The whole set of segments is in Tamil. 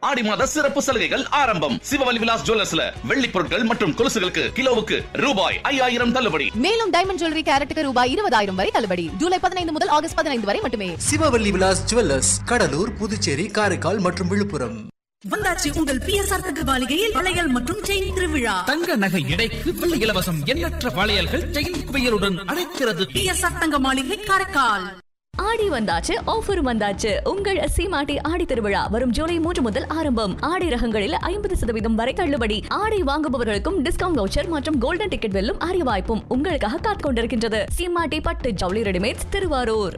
ஆடி மாத சிறப்பு சலுகைகள் ஆரம்பம் சிவவலி விலாஸ் ஜுவல்லர்ஸ்ல வெள்ளி பொருட்கள் மற்றும் கொலுசுகளுக்கு கிலோவுக்கு ரூபாய் ஐயாயிரம் தள்ளுபடி மேலும் டைமண்ட் ஜுவல்லரி கேரட்டுக்கு ரூபாய் இருபதாயிரம் வரை தள்ளுபடி ஜூலை பதினைந்து முதல் ஆகஸ்ட் பதினைந்து வரை மட்டுமே சிவவல்லி விலாஸ் ஜுவல்லர்ஸ் கடலூர் புதுச்சேரி காரைக்கால் மற்றும் விழுப்புரம் வந்தாச்சு உங்கள் பிஎஸ்ஆர் தங்க மாளிகையில் வளையல் மற்றும் செயின் திருவிழா தங்க நகை எடைக்கு வெள்ளி இலவசம் எண்ணற்ற வளையல்கள் செயின் குவியலுடன் அழைக்கிறது பிஎஸ்ஆர் தங்க மாளிகை காரைக்கால் ஆடி வந்தாச்சு ஆஃபர் வந்தாச்சு உங்கள் சீமாட்டி ஆடி திருவிழா வரும் ஜூலை மூன்று முதல் ஆரம்பம் ஆடி ரகங்களில் ஐம்பது சதவீதம் வரை தள்ளுபடி ஆடை வாங்குபவர்களுக்கும் டிஸ்கவுண்ட் வவுச்சர் மற்றும் கோல்டன் டிக்கெட் வெல்லும் அரிய வாய்ப்பும் உங்களுக்காக காத்துக் கொண்டிருக்கின்றது சீமாட்டி பட்டு ஜவுளி readymades Tiruvarur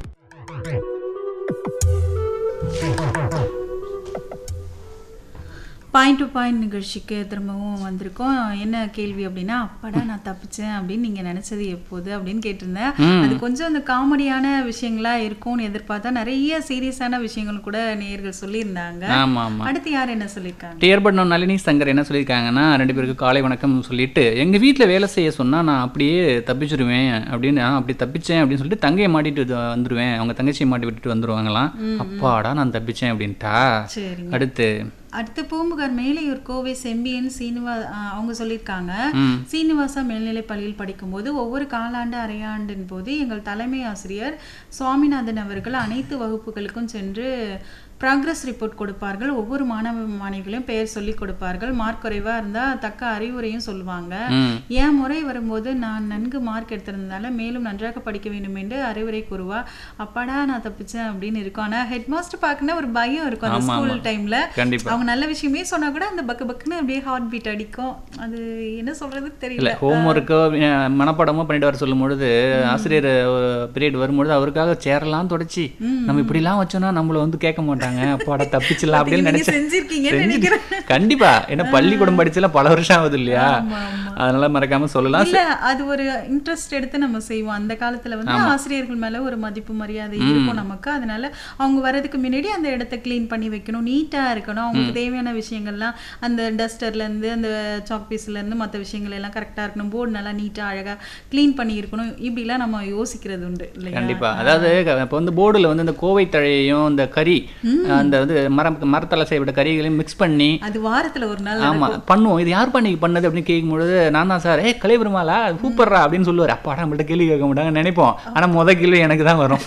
point to point நிகழ்ச்சிக்கு திரும்பவும் வந்திருக்கோம் என்ன கேள்வி அப்படின்னா அப்பாடா நான் தப்பிச்சேன் அப்படின்னு நீங்க நினைச்சது எப்போது அப்படின்னு கேட்டிருந்தேன் அது கொஞ்சம் அந்த காமெடியான விஷயங்களா இருக்கும்னு எதிர்பார்த்தா நிறைய சீரியஸான விஷயங்கள் கூட நேயர்கள் சொல்லியிருந்தாங்க ஆமா ஆமா அடுத்து யார் என்ன சொல்லியிருக்காங்க டியர்பட்னம் நளினி சங்கர் என்ன சொல்லியிருக்காங்கன்னா ரெண்டு பேருக்கு காலை வணக்கம் சொல்லிட்டு எங்க வீட்ல வேலை செய்ய சொன்னா நான் அப்படியே தப்பிச்சிருவேன் அப்படின்னு நான் அப்படி தப்பிச்சேன் அப்படின்னு சொல்லிட்டு தங்கையை மாட்டிட்டு வந்து- வந்துருவேன் அவங்க தங்கச்சியை மாட்டி விட்டுட்டு வந்துருவாங்களாம் அப்பாடா நான் தப்பிச்சேன் அப்படின்ட்டா சரிங்க அடுத்து அடுத்து பூம்புகார் மேலையூர் கோவை செம்பியன் சீனிவா ஆ, அவங்க சொல்லியிருக்காங்க ம். சீனிவாசா மேல்நிலைப் பள்ளியில் படிக்கும்போது ஒவ்வொரு காலாண்டு அரையாண்டின் போது எங்கள் தலைமை ஆசிரியர் சுவாமிநாதன் அவர்கள் அனைத்து வகுப்புகளுக்கும் சென்று ப்ராக்ரஸ் ரிப்போர்ட் கொடுப்பார்கள் ஒவ்வொரு மாணவ மாணவிகளையும் பெயர் சொல்லி கொடுப்பார்கள் மார்க் குறைவா இருந்தா தக்க அறிவுரையும் சொல்லுவாங்க ம். என் முறை வரும்போது நான் நன்கு மார்க் எடுத்திருந்ததால மேலும் நன்றாக படிக்க வேண்டும் என்று அறிவுரை கூறுவா அப்பாடா நான் தப்பிச்சேன் அப்படின்னு இருக்கும் ஆனா ஹெட் மாஸ்டர் பார்க்கணும் ஒரு பயம் இருக்கும் அந்த ஆமா, ஸ்கூல் ஆமா. டைம்ல கண்டிப்பா. அவங்க நல்ல விஷயமே சொன்னா கூட அந்த பக்கு பக்குன்னு அப்படியே ஹார்ட் பீட் அடிக்கும் அது என்ன சொல்றது இல்ல தெரியல ஹோம் ஒர்க்கோ மனப்பாடமோ பண்ணிட்டு வர சொல்லும் பொழுது ஆசிரியர் பீரியட் வரும்பொழுது அவருக்காக சேரெல்லாம் தொடச்சி நம்ம இப்படிலாம் வச்சோம்னா நம்மள வந்து கேட்க மாட்டாங்க அப்பாடா தப்பிச்சிடலாம் அப்படின்னு நீங்க நினைச்சேன் செஞ்சிருக்கீங்கன்னு செஞ்சு- நினைக்கிறேன். கண்டிப்பா ஏன்னா பள்ளிக்கூடம் படிச்செல்லாம் பல வருஷம் ஆகுது இல்லையா ஆமா, ஆமா. அதனால மறக்காம சொல்லலாம் இல்ல அது ஒரு இன்ட்ரெஸ்ட் எடுத்து நம்ம செய்வோம் அந்த காலத்துல வந்து ஆசிரியர்கள் மேல ஒரு மதிப்பு மரியாதை இருக்கும் நமக்கு அதனால அவங்க வர்றதுக்கு முன்னாடி அந்த இடத்த க்ளீன் பண்ணி வைக்கணும் நீட்டா இருக்கணும் அவங்களுக்கு தேவையான விஷயங்கள்லாம் அந்த டஸ்டர்ல இருந்து அந்த சாக் பீஸ்ல இருந்து மத்த விஷயங்கள் எல்லாம் கரெக்டா இருக்கணும் போர்டு நல்லா நீட்டா அழகா க்ளீன் பண்ணி இருக்கணும் இப்படிலாம் நம்ம யோசிக்கிறது உண்டு இல்லையா கண்டிப்பா அதாவது இப்போ வந்து போர்டுல வந்து இந்த கோவை தழையையும் இந்த கறி அந்த வந்து மரம் மரத்தால செய்யப்பட்ட கறிகளையும் மிக்ஸ் பண்ணி அது வாரத்துல ஒரு நாள் ஆமா பண்ணுவோம் இது யார் பண்ணி பண்ணது அப்படின்னு கேட்கும்பொழுது நான் தான் சார் ஏ கலை பெருமாளா சூப்பர்ரா அப்படின்னு சொல்லுவார் அப்பாடா நம்மள்ட்ட கேள்வி கேட்க மாட்டாங்க நினைப்போம் ஆனா முத கேள்வி எனக்கு தான் வரும்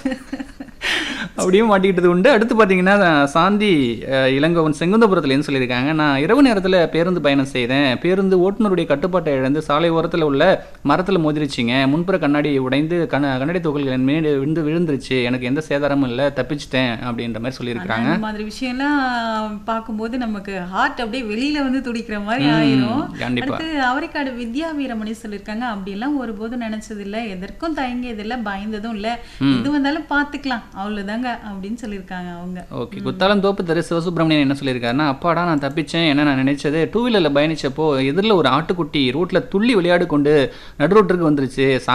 அப்படியும் மாட்டிக்கிட்டது உண்டு அடுத்து பார்த்தீங்கன்னா சாந்தி அஹ், இளங்கோவன் செங்குந்தபுரத்துலேருந்து சொல்லியிருக்காங்க நான் இரவு நேரத்தில் பேருந்து பயணம் செய்தேன் பேருந்து ஓட்டுநருடைய கட்டுப்பாட்டை இழந்து சாலை ஓரத்தில் உள்ள மரத்தில் மோதிருச்சுங்க முன்புற கண்ணாடி உடைந்து கண்ண கண்ணாடி துகள்கள் என் மேடு விழுந்து விழுந்துருச்சு எனக்கு எந்த சேதாரமும் இல்லை தப்பிச்சிட்டேன் அப்படின்ற மாதிரி சொல்லியிருக்காங்க அந்த மாதிரி விஷயம்லாம் பார்க்கும்போது நமக்கு ஹார்ட் அப்படியே வெளியில வந்து துடிக்கிற மாதிரி ம், ஆயிரும் கண்டிப்பா. அடுத்து அவரைக்காடு வித்யா வீரமணி சொல்லியிருக்காங்க அப்படியெல்லாம் ஒருபோதும் நினைச்சது இல்ல எதற்கும் தயங்கியது இல்ல பயந்ததும் இல்ல இது வந்தாலும் பாத்துக்கலாம் அவ்வளவுதாங்க அப்படின்னு சொல்லியிருக்காங்க அவங்க ஓகே குத்தாலம் தோப்பு தெரு சிவசுப்ரமணியன் என்ன சொல்லியிருக்காருன்னா அப்பாடா நான் தப்பிச்சேன் என்ன நான் நினைச்சது டூ வீலரில் பயணிச்சப்போ எதிரில் ஒரு ஆட்டுக்குட்டி ரோட்ல துள்ளி விளையாடு கொண்டு நடு ரோட்டுக்கு வந்துருச்சு